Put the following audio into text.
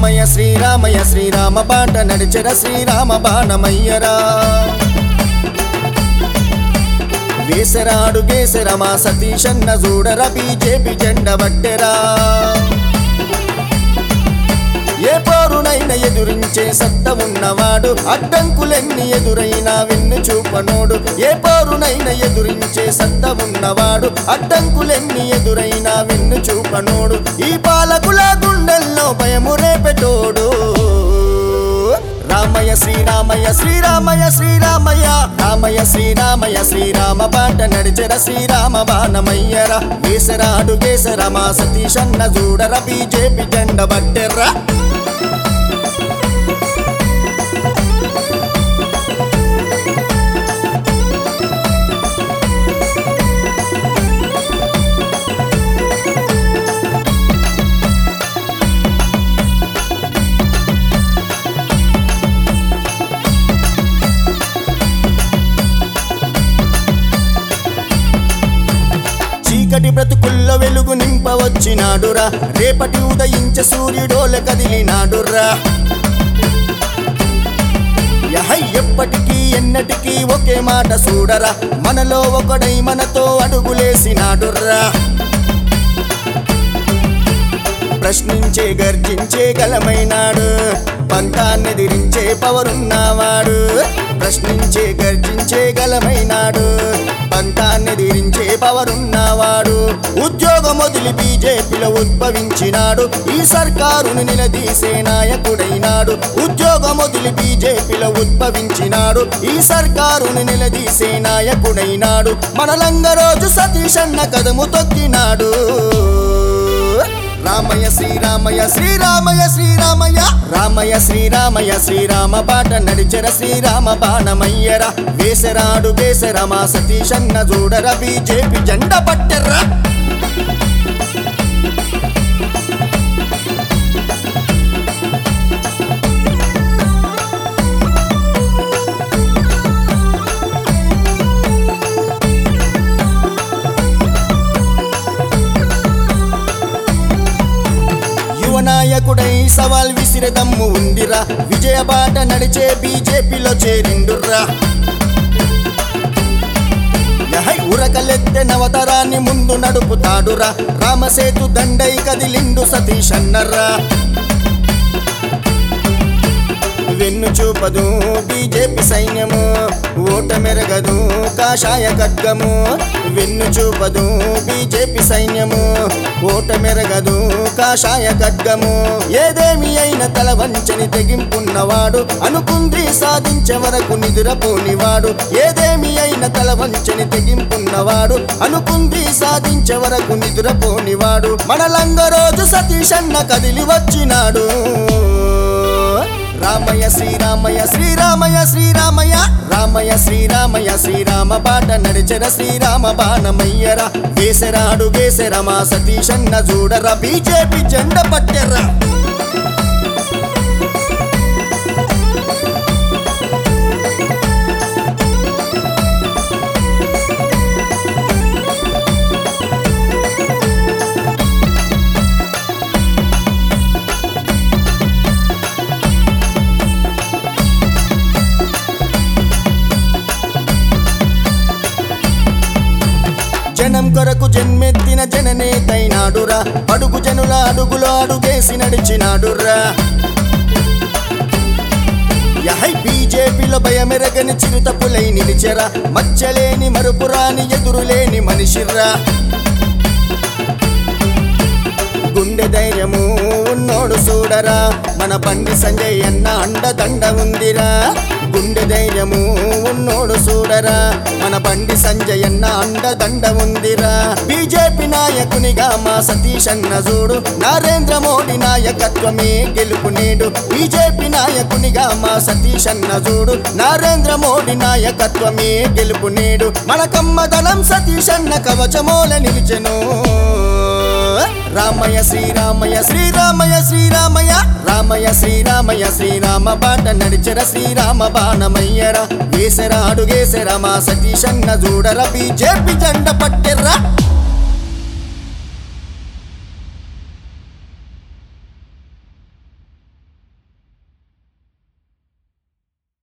రామయ్య శ్రీరామయ్య శ్రీరామ బాట నడిచెర శ్రీరామ బాణమయ్యరా వేసరాడు గేసరమా సతీషన్న చూడర బీజేపీ జెండ బట్టెరా ఏ పోరునైనా ఎదురించే సత్త ఉన్నవాడు అడ్డంకులెన్ని ఎదురైనా వెన్ను చూపనోడు ఏ పోరునైనా ఎదురించే సత్త ఉన్నవాడు అడ్డంకులెన్ని ఎదురైనా వెన్ను చూపనోడు ఈ పాలకుల గుండెల్లో భయము రేపెటోడు రామయ్య శ్రీరామయ్య శ్రీరామయ్య శ్రీరామయ్య రామయ్య శ్రీరామయ్య శ్రీరామ బాట నడిచెర శ్రీరామ బాణమయ్యర వేసరాడు కేసరమా సతీషన్న చూడర బీజేపీ జెండ బట్టెర్రా చీకటి బ్రతుకుల్లో వెలుగు నింపవచ్చినాడురా రేపటి ఉదయించే సూర్యుడోల కదిలినాడురా యహై ఎప్పటికీ ఎన్నటికీ ఒకే మాట చూడరా మనలో ఒకడై మనతో అడుగులేసినాడురా ప్రశ్నించే గర్జించే గలమైనాడు పంతాన్నెదిరించే పవరున్నవాడు ప్రశ్నించే గర్జించే గలమైనాడు పంతాన్నెదిరించే పవరున్నవాడు ఉద్యోగం వదిలి బీజేపీలో ఉద్భవించినాడు ఈ సర్కారును నిలదీసే నాయకుడైనాడు ఉద్యోగం వదిలి బీజేపీలో ఉద్భవించినాడు ఈ సర్కారును నిలదీసే నాయకుడైనాడు మనలంగ రోజు సతీష్ అన్న కదము తొక్కినాడు రామయ్య శ్రీరామయ్య శ్రీరామయ్య శ్రీరామయ్య రామయ్య శ్రీరామయ్య శ్రీరామ బాట నడిచెర శ్రీరామ బాణమయ్యర వేసరాడు వేసరమా సతీషన్న చూడర బీజేపీ జెండ పట్టెర్రా యువ నాయకుడై సవాల్ విసిరే దమ్ము ఉందిరా విజయ బాట నడిచే బీజేపీలో చేరిండుర్రా యహై ఉరకలెత్తె నవతరాన్ని ముందు నడుపుతాడురా రామసేతు దండై కదిలిండు సతీష్ అన్నర్రా వెన్ను చూపదు బీజేపీ సైన్యము ఓట మెరగదు కాషాయ ఖడ్గము వెన్ను చూపదు బీజేపీ సైన్యము ఓట మెరగదు కాషాయ ఖడ్గము ఏదేమి అయిన తల వంచని తెగింపున్నవాడు అనుకుంది సాధించే వరకు నిదురపోనివాడు ఏదేమి అయిన తల వంచని తెగింపున్నవాడు అనుకుంది సాధించే వరకు నిదురపోనివాడు మనలంగ రోజు సతీష్ అన్న కదిలి వచ్చినాడు రామయ్య శ్రీరామయ్య శ్రీరామయ్య శ్రీరామయ్య రామయ్య శ్రీరామయ్య శ్రీరామ బాట నడిచెర శ్రీరామ బాణమయ్యరా వేసరాడు వేసరమా సతీషన్న చూడరా బీజేపీ జెండ పట్టెర్రా జనం కొరకు జన్మెత్తిన జననేతైనాడురా అడుగు జనుల అడుగులో అడుగేసి నడిచినాడురా యహై బీజేపీలో భయమెరగని చిరుతపులై నిలిచెరా మచ్చలేని మరుపురాని ఎదురులేని మనిషిర్రా గుండె ధైర్యము ఉన్నోడు చూడరా మన బండి సంజయ్ అన్న అండదండ ఉందిరా గుండె ధైర్యము ఉన్నోడు చూడరా మన బండి సంజయ్ అన్న అండదండ ఉందిరా బీజేపీ నాయకునిగా మా సతీష్ అన్న చూడు నరేంద్ర మోడీ నాయకత్వమే గెలుపు నేడు బీజేపీ నాయకునిగా మా సతీష్ అన్న చూడు నరేంద్ర మోడీ నాయకత్వమే గెలుపు నేడు మన కమ్మదనం సతీష్ అన్న కవచమోల నిలిచెను రామయ్య శ్రీరామయ్య శ్రీరామయ్య శ్రీరామయ్య రామయ్య శ్రీరామయ్య శ్రీరామ బాట నడిచెర శ్రీరామ బాణమయ్యరా వేసరా అడుగేసరా మా సతీషన్న చూడరా బీజేపీ జెండ పట్టెర్రా